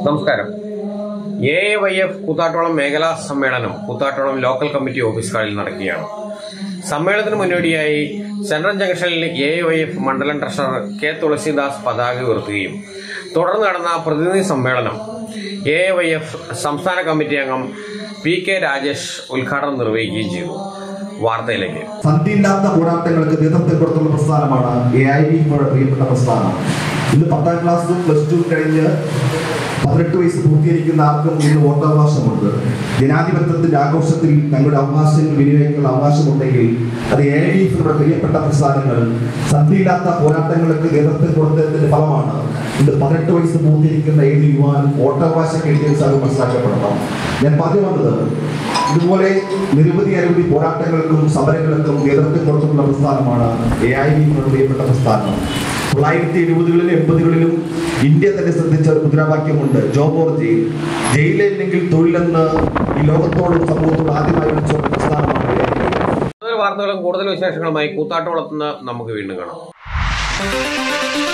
നമസ്കാരം A A Y F Koothattukulam മേഖലാ സമ്മേളനം കൂത്താട്ടോളം ലോക്കൽ കമ്മിറ്റി ഓഫീസ് ഹാളിൽ നടക്കുകയാണ് സമ്മേളനത്തിന് മുന്നോടിയായി സെൻട്രൽ ജംഗ്ഷനിൽ എ എ വൈ എഫ് മണ്ഡലം ട്രഷറർ കെ തുളസിദാസ് പതാക ഉയർത്തുകയും തുടർന്ന് നടന്ന പ്രതിനിധി സമ്മേളനം എ എ വൈ എഫ് സംസ്ഥാന കമ്മിറ്റി അംഗം പി കെ രാജേഷ് ഉദ്ഘാടനം നിർവഹിക്കുകയും ചെയ്തു വാർത്തയിലേക്ക് സന്ധിയില്ലാത്ത പോരാട്ടങ്ങൾക്ക് നേതൃത്വം കൊടുത്തുള്ള പ്രസ്ഥാനമാണ് എ ഐ ഡി പ്രിയപ്പെട്ട പ്രസ്ഥാനം ഇന്ന് പത്താം ക്ലാസ് പ്ലസ് ടു കഴിഞ്ഞ് പതിനെട്ട് വയസ്സ് പൂർത്തീകരിക്കുന്ന ആർക്കും ഇന്ന് വോട്ടവകാശമുണ്ട് ജനാധിപത്യത്തിന്റെ ആഘോഷത്തിൽ തങ്ങളുടെ അവകാശങ്ങൾ വിനിയോഗിക്കുന്ന അവകാശമുണ്ടെങ്കിൽ അത് എ ഐ ഡി പ്രിയപ്പെട്ട പ്രസ്ഥാനങ്ങൾ സന്ധിയില്ലാത്ത പോരാട്ടങ്ങൾക്ക് നേതൃത്വം കൊടുത്തതിന്റെ ഫലമാണ് ഇന്ന് പതിനെട്ട് വയസ്സ് പൂർത്തീകരിക്കുന്ന ഏത് യുവാൻ വോട്ടവകാശം കിട്ടിയ സാറ് മനസ്സിലാക്കപ്പെടണം ഞാൻ പറഞ്ഞു വന്നത് ഇതുപോലെ നിരവധി അനവധി പോരാട്ടങ്ങൾക്കും സമരങ്ങൾക്കും നേതൃത്വം കൊടുത്തിട്ടുള്ള പ്രസ്ഥാനമാണ് എ ഐ ഡി പ്രിയപ്പെട്ട പ്രസ്ഥാനം തൊള്ളായിരത്തി എഴുപതുകളിലും എൺപതുകളിലും ഇന്ത്യ തന്നെ ശ്രദ്ധിച്ച ഒരു മുദ്രാവാക്യമുണ്ട് ജോബ് ഓർ ജയിൽ ജയിലില്ലെങ്കിൽ തൊഴിലെന്ന് ഈ ലോകത്തോടും സമൂഹത്തോടും ആദ്യമായി വിളിച്ച ഒരു പ്രസ്ഥാനമാണ് AID. കൂടുതൽ വാർത്തകളും കൂടുതൽ വിശേഷങ്ങളുമായി കൂത്താട്ടോളത്തുനിന്ന് നമുക്ക് വീണ്ടും കാണാം